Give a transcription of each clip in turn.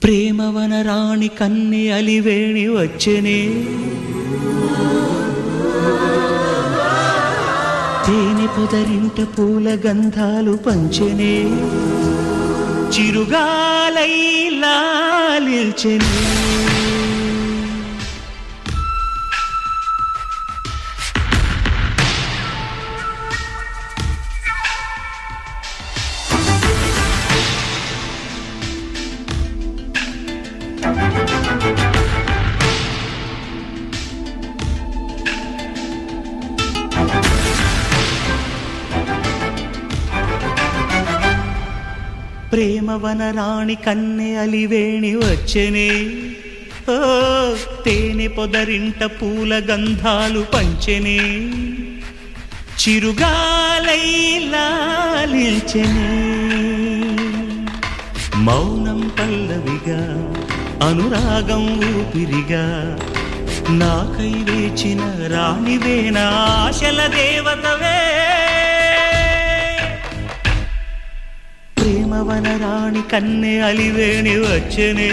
ప్రేమవన రాణి కన్ని అలివేణి వచ్చెనే తేనె పొదరింట పూల గంధాలు పంచెనే చిరుగాలై లాలిల్చెనే ప్రేమవన రాణి కన్నె అలివేణి వచ్చెనే ఓ తేనె పొదరింట పూల గంధాలు పంచెనే చిరుగాలై లాలిల్చెనే మౌనం పల్లవిగా అనురాగం ఊపిరిగా నాకై వేచిన రాణివే నా ఆశల దేవతవే ప్రేమవన రాణి కన్నె అలివేణి వచ్చనే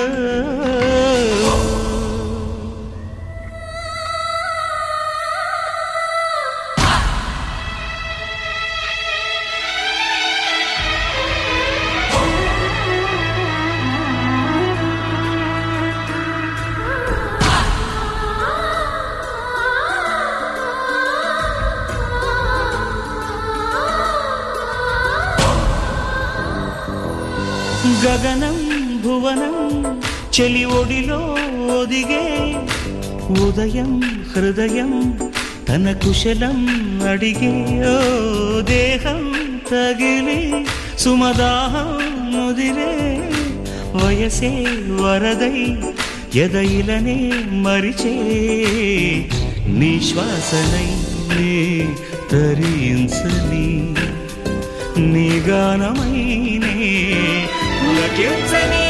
గగనం భువనం చెలి ఒడిలో ఒదిగే ఉదయం హృదయం తన కుశలం అడిగే ఓ దేహం తగిలి సుమదాహం ముదిరే వయసే వరదై ఎదయిలనే మరిచే నీ శ్వాసనై నే తరించని నీ గానమైనే పులకించని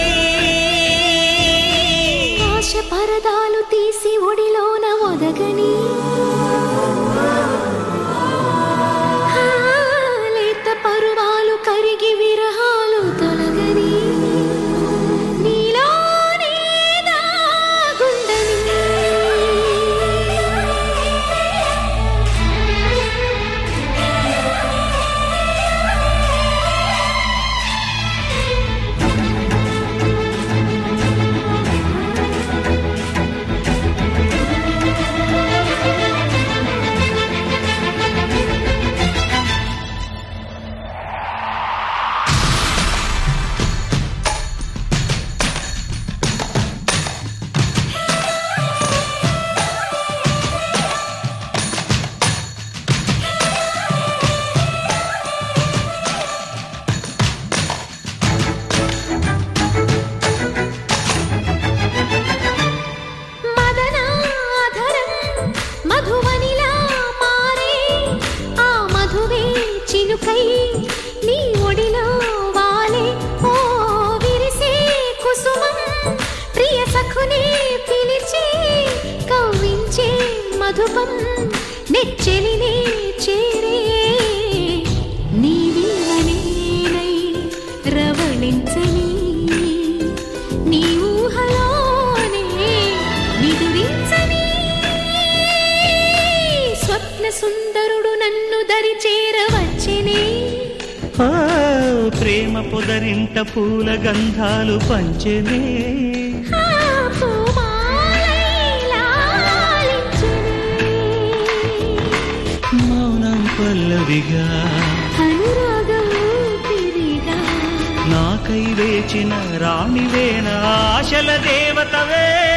ఆశ పరదాలు తీసి ఒడిలోన ఒదగని ఆ, లేత పరువాలు కరిగి విరహాలు తొలగని నీలోనే దాగుండని మదనాధరం మధువనిలా మారే ఆ మధువే చినుకై నీ ఒడిలో వాలే ఓ విరిసే కుసుమం ప్రియ సఖుని పిలిచి కవ్వించే మధుపం నెచ్చెలినే చేరే నీ వీణనేనై రవళించని నీ ఊహలోనే నిదురించని స్వప్న సుందరుడు నన్ను దరి చేరవచ్చనే ఆ, ప్రేమ పొదరింట పూల గంధాలు పంచెనే ఆ పూమాలై లాలించెనే. మౌనం పల్లవిగా అనురాగం ఊపిరిగా నాకై వేచిన రాణివే నా ఆశల దేవతవే